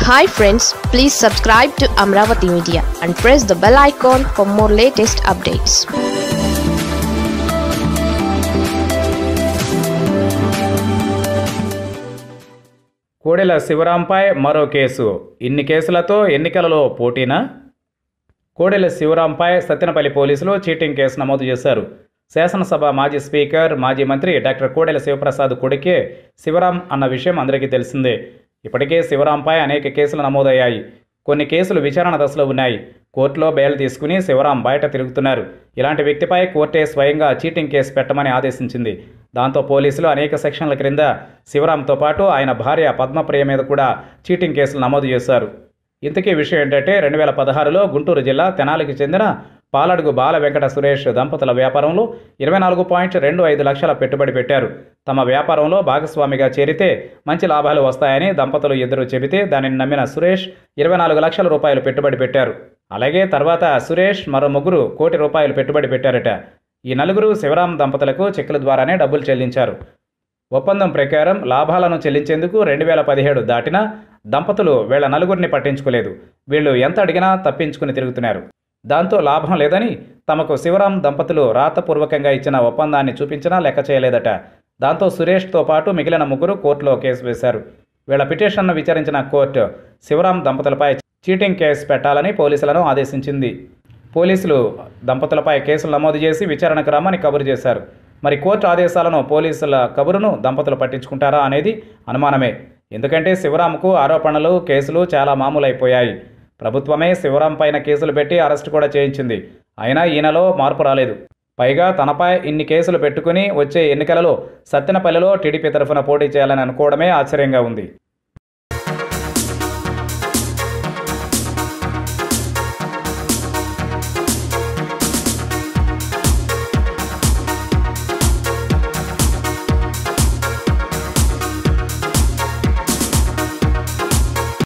hi friends please subscribe to Amaravati media and press the bell icon for more latest updates Kodela శివరాంపై మరో case ఇన్ని కేసులతో ఎన్నికలలో పోటీనా కోడెల శివరాంపై సత్తెనపల్లి పోలీసులు చీటింగ్ కేసు నమోదు చేశారు శాసనసభ మాజీ స్పీకర్ మాజీ మంత్రి డాక్టర్ కోడెల శివప్రసాద్ కొడుకే శివరాం అన్న విషయం అందరికీ తెలిసిందే ఇప్పటికే శివరాంపై అనేక కేసులు నమోదయ్యాయి కొన్ని కేసులు విచారణ దశలో ఉన్నాయి కోర్టులో బెయిల్ తీసుకుని శివరాం బయట తిరుగుతున్నారు ఇలాంటి వ్యక్తిపై కోర్టే స్వయంగా చీటింగ్ కేసు పెట్టమని ఆదేశించింది దాంతో పోలీసులు అనేక సెక్షన్ల క్రింద శివరాంతో పాటు ఆయన భార్య పద్మప్రియ మీద కూడా చీటింగ్ కేసులు నమోదు చేశారు ఇంతకీ విషయం ఏంటంటే రెండు వేల పదహారులో గుంటూరు జిల్లా తెనాలికి చెందిన పాలడుగు బాల వెంకట సురేష్ దంపతుల వ్యాపారంలో ఇరవై నాలుగు పాయింట్ రెండు ఐదు లక్షల పెట్టుబడి పెట్టారు తమ వ్యాపారంలో భాగస్వామిగా చేరితే మంచి లాభాలు వస్తాయని దంపతులు ఇద్దరు చెబితే దానిని నమ్మిన సురేష్ ఇరవై నాలుగు లక్షల రూపాయలు పెట్టుబడి పెట్టారు అలాగే తర్వాత సురేష్ మరో ముగ్గురు కోటి రూపాయలు పెట్టుబడి పెట్టారట ఈ నలుగురు శివరాం దంపతులకు చెక్కుల ద్వారానే డబ్బులు చెల్లించారు ఒప్పందం ప్రకారం లాభాలను చెల్లించేందుకు రెండు వేల పదిహేడు దాటినా దంపతులు వీళ్ళ నలుగురిని పట్టించుకోలేదు వీళ్ళు ఎంత అడిగినా తప్పించుకుని తిరుగుతున్నారు దాంతో లాభం లేదని తమకు శివరాం దంపతులు రాతపూర్వకంగా ఇచ్చిన ఒప్పందాన్ని చూపించినా లెక్క చేయలేదట దాంతో సురేష్తో పాటు మిగిలిన ముగ్గురు కోర్టులో కేసు వేశారు వీళ్ళ పిటిషన్ను విచారించిన కోర్టు శివరాం దంపతులపై చీటింగ్ కేసు పెట్టాలని పోలీసులను ఆదేశించింది పోలీసులు దంపతులపై కేసులు నమోదు చేసి విచారణకు రమ్మని కబురు చేశారు మరి కోర్టు ఆదేశాలను పోలీసుల కబురును దంపతులు పట్టించుకుంటారా అనేది అనుమానమే ఎందుకంటే శివరాంకు ఆరోపణలు కేసులు చాలా మామూలైపోయాయి ప్రభుత్వమే శివరాం పైన కేసులు పెట్టి అరెస్టు కూడా చేయించింది అయినా ఈయనలో మార్పు రాలేదు పైగా తనపై ఇన్ని కేసులు పెట్టుకుని వచ్చే ఎన్నికలలో సత్తెనపల్లిలో టీడీపీ తరఫున పోటీ చేయాలని అనుకోవడమే ఆశ్చర్యంగా ఉంది